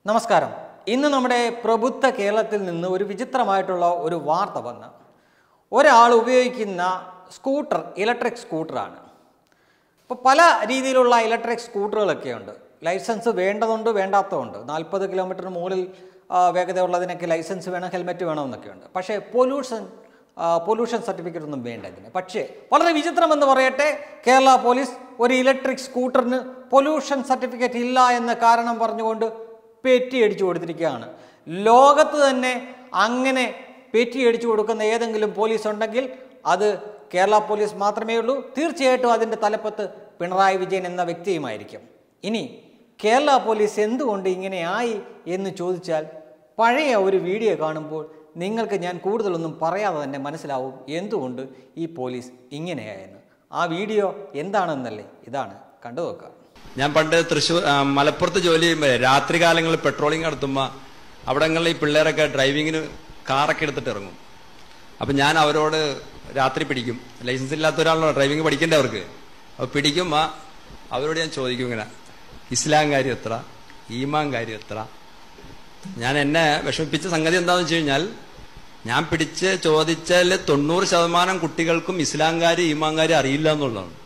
നമസ്കാരം ഇന്ന് നമ്മുടെ പ്രബുദ്ധ കേരളത്തിൽ നിന്ന് ഒരു വിചിത്രമായിട്ടുള്ള ഒരു വാർത്ത വന്ന് ഒരാൾ ഉപയോഗിക്കുന്ന സ്കൂട്ടർ ഇലക്ട്രിക് സ്കൂട്ടറാണ് ഇപ്പോൾ പല രീതിയിലുള്ള ഇലക്ട്രിക് സ്കൂട്ടറുകളൊക്കെ ഉണ്ട് ലൈസൻസ് വേണ്ടതുണ്ട് വേണ്ടാത്തതുണ്ട് നാൽപ്പത് കിലോമീറ്ററിന് മുകളിൽ ആ, വേഗതയുള്ളതിനൊക്കെ ലൈസൻസ് വേണം ഹെൽമെറ്റ് വേണമെന്നൊക്കെ ഉണ്ട് പക്ഷേ പൊല്യൂഷൻ പൊല്യൂഷൻ സർട്ടിഫിക്കറ്റ് ഒന്നും വേണ്ട ഇതിന് പക്ഷേ വളരെ വിചിത്രമെന്ന് പറയട്ടെ കേരള പോലീസ് ഒരു ഇലക്ട്രിക് സ്കൂട്ടറിന് പൊല്യൂഷൻ സർട്ടിഫിക്കറ്റ് ഇല്ല എന്ന കാരണം പറഞ്ഞുകൊണ്ട് പെറ്റി അടിച്ചു കൊടുത്തിരിക്കുകയാണ് ലോകത്ത് തന്നെ അങ്ങനെ പെറ്റി അടിച്ചു കൊടുക്കുന്ന ഏതെങ്കിലും പോലീസ് ഉണ്ടെങ്കിൽ അത് കേരള പോലീസ് മാത്രമേ ഉള്ളൂ തീർച്ചയായിട്ടും അതിൻ്റെ തലപ്പത്ത് പിണറായി വിജയൻ എന്ന വ്യക്തിയുമായിരിക്കും ഇനി കേരള പോലീസ് എന്തുകൊണ്ട് ഇങ്ങനെ ആയി എന്ന് ചോദിച്ചാൽ പഴയ ഒരു വീഡിയോ കാണുമ്പോൾ നിങ്ങൾക്ക് ഞാൻ കൂടുതലൊന്നും പറയാതെ തന്നെ മനസ്സിലാവും എന്തുകൊണ്ട് ഈ പോലീസ് ഇങ്ങനെയായെന്ന് ആ വീഡിയോ എന്താണെന്നല്ലേ ഇതാണ് കണ്ടു നോക്കുക ഞാൻ പണ്ട് തൃശ്ശൂർ ആ, മലപ്പുറത്ത് ജോലി ചെയ്യുമ്പോൾ രാത്രി കാലങ്ങളിൽ പെട്രോളിംഗ് നടത്തുമ്പോൾ അവിടങ്ങളിൽ ഈ പിള്ളേരൊക്കെ ഡ്രൈവിങ്ങിന് കാറൊക്കെ എടുത്തിട്ട് ഇറങ്ങും അപ്പം ഞാൻ അവരോട് രാത്രി പിടിക്കും ലൈസൻസ് ഇല്ലാത്ത ഒരാളാണോ ഡ്രൈവിംഗ് പഠിക്കേണ്ട അവർക്ക് അപ്പോൾ പിടിക്കുമ്പോൾ അവരോട് ഞാൻ ചോദിക്കും ഇങ്ങനെ ഇസ്ലാം കാര്യം എത്ര ഈമാൻ കാര്യം എത്ര ഞാൻ എന്നെ വിഷമിപ്പിച്ച സംഗതി എന്താണെന്ന് വെച്ച് കഴിഞ്ഞാൽ ഞാൻ പിടിച്ച് ചോദിച്ചാൽ തൊണ്ണൂറ് ശതമാനം കുട്ടികൾക്കും ഇസ്ലാംകാര് ഈമാൻകാര് അറിയില്ല എന്നുള്ളതാണ്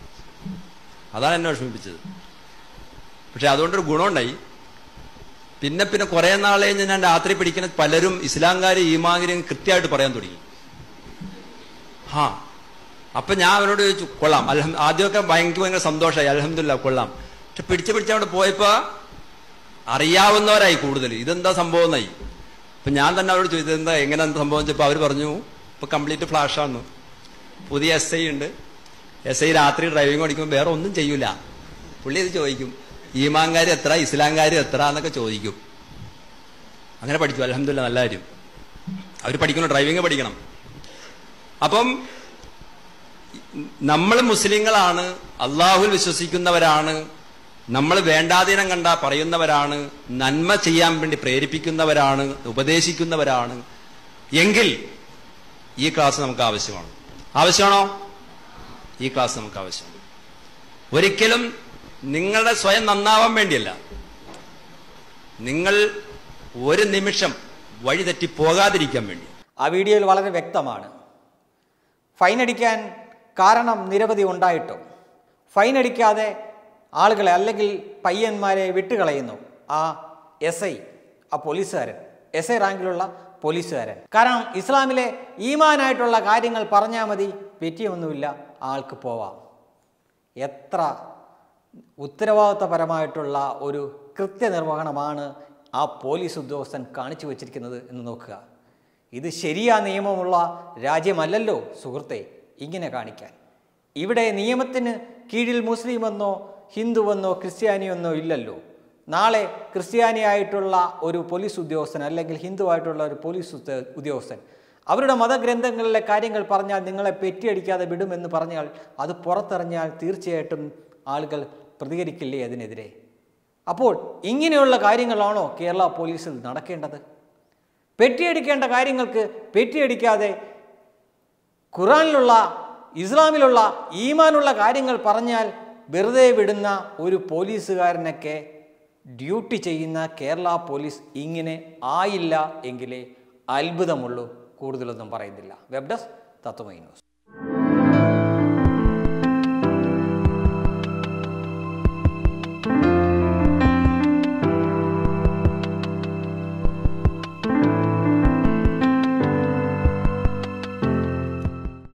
അതാണ് എന്നെ വിഷമിപ്പിച്ചത് പക്ഷെ അതുകൊണ്ടൊരു ഗുണമുണ്ടായി പിന്നെ പിന്നെ കുറെ നാളെ കഴിഞ്ഞ് ഞാൻ രാത്രി പിടിക്കുന്ന പലരും ഇസ്ലാംകാര് ഈമാങ്കിലും കൃത്യമായിട്ട് പറയാൻ തുടങ്ങി ഹാ അപ്പൊ ഞാൻ അവനോട് ചോദിച്ചു കൊള്ളാം അൽഹം ആദ്യമൊക്കെ ഭയങ്കര ഭയങ്കര സന്തോഷമായി അലഹമില്ല കൊള്ളാം പക്ഷെ പിടിച്ച് പിടിച്ച് അവിടെ പോയപ്പോ അറിയാവുന്നവരായി കൂടുതൽ ഇതെന്താ സംഭവം എന്നായി അപ്പൊ ഞാൻ തന്നെ അവരോട് ചോദിച്ചത് എന്താ എങ്ങനെ എന്താ സംഭവം വെച്ചപ്പോ അവർ പറഞ്ഞു ഇപ്പൊ കംപ്ലീറ്റ് ഫ്ലാഷാണ് പുതിയ എസ് ഐ ഉണ്ട് എസ് ഐ രാത്രി ഡ്രൈവിംഗ് ഓടിക്കുമ്പോൾ വേറെ ഒന്നും ചെയ്യൂല പുള്ളി ഇത് ചോദിക്കും ഈമാൻകാര് എത്ര ഇസ്ലാംകാര് എത്ര എന്നൊക്കെ ചോദിക്കും അങ്ങനെ പഠിച്ചു അലഹമില്ല നല്ല കാര്യം അവർ പഠിക്കണം ഡ്രൈവിംഗ് പഠിക്കണം അപ്പം നമ്മൾ മുസ്ലിങ്ങളാണ് അള്ളാഹുൽ വിശ്വസിക്കുന്നവരാണ് നമ്മൾ വേണ്ടാതീനം കണ്ട പറയുന്നവരാണ് നന്മ ചെയ്യാൻ വേണ്ടി പ്രേരിപ്പിക്കുന്നവരാണ് ഉപദേശിക്കുന്നവരാണ് എങ്കിൽ ഈ ക്ലാസ് നമുക്ക് ആവശ്യമാണ് ആവശ്യമാണോ ഈ ക്ലാസ് നമുക്ക് ആവശ്യമാണ് ഒരിക്കലും നിങ്ങളുടെ സ്വയം നന്നാവാൻ വേണ്ടിയല്ല നിങ്ങൾ ഒരു നിമിഷം വഴി തെറ്റി പോകാതിരിക്കാൻ വേണ്ടി ആ വീഡിയോയിൽ വളരെ വ്യക്തമാണ് ഫൈൻ അടിക്കാൻ കാരണം നിരവധി ഉണ്ടായിട്ടും ഫൈൻ അടിക്കാതെ ആളുകളെ അല്ലെങ്കിൽ പയ്യന്മാരെ വിട്ടുകളയുന്നു ആ എസ് ഐ ആ പോലീസുകാരൻ എസ് ഐ റാങ്കിലുള്ള പോലീസുകാരൻ കാരണം ഇസ്ലാമിലെ ഈമാനായിട്ടുള്ള കാര്യങ്ങൾ പറഞ്ഞാൽ മതി പെറ്റിയൊന്നുമില്ല ആൾക്ക് പോവാം എത്ര ഉത്തരവാദിത്തപരമായിട്ടുള്ള ഒരു കൃത്യനിർവഹണമാണ് ആ പോലീസ് ഉദ്യോഗസ്ഥൻ കാണിച്ചു വച്ചിരിക്കുന്നത് എന്ന് നോക്കുക ഇത് ശരിയാ നിയമമുള്ള രാജ്യമല്ലല്ലോ സുഹൃത്തെ ഇങ്ങനെ കാണിക്കാൻ ഇവിടെ നിയമത്തിന് കീഴിൽ മുസ്ലിമെന്നോ ഹിന്ദുവെന്നോ ക്രിസ്ത്യാനിയെന്നോ ഇല്ലല്ലോ നാളെ ക്രിസ്ത്യാനിയായിട്ടുള്ള ഒരു പോലീസ് ഉദ്യോഗസ്ഥൻ അല്ലെങ്കിൽ ഹിന്ദുവായിട്ടുള്ള ഒരു പോലീസ് ഉദ്യോ- ഉദ്യോഗസ്ഥൻ അവരുടെ മതഗ്രന്ഥങ്ങളിലെ കാര്യങ്ങൾ പറഞ്ഞാൽ നിങ്ങളെ പെറ്റിയടിക്കാതെ വിടുമെന്ന് പറഞ്ഞാൽ അത് പുറത്തിറങ്ങിയാൽ തീർച്ചയായിട്ടും ആളുകൾ പ്രതികരിക്കില്ലേ അതിനെതിരെ അപ്പോൾ ഇങ്ങനെയുള്ള കാര്യങ്ങളാണോ കേരള പോലീസിൽ നടക്കേണ്ടത് പെറ്റിയടിക്കേണ്ട കാര്യങ്ങൾക്ക് പെറ്റിയടിക്കാതെ ഖുറാനിലുള്ള ഇസ്ലാമിലുള്ള ഈമാനുള്ള കാര്യങ്ങൾ പറഞ്ഞാൽ വെറുതെ വിടുന്ന ഒരു പോലീസുകാരനൊക്കെ ഡ്യൂട്ടി ചെയ്യുന്ന കേരള പോലീസ് ഇങ്ങനെ ആയില്ല എങ്കിലേ അത്ഭുതമുള്ളൂ കൂടുതലൊന്നും പറയുന്നില്ല വെബ് ഡെസ്ക് തത്വമൈ ന്യൂസ്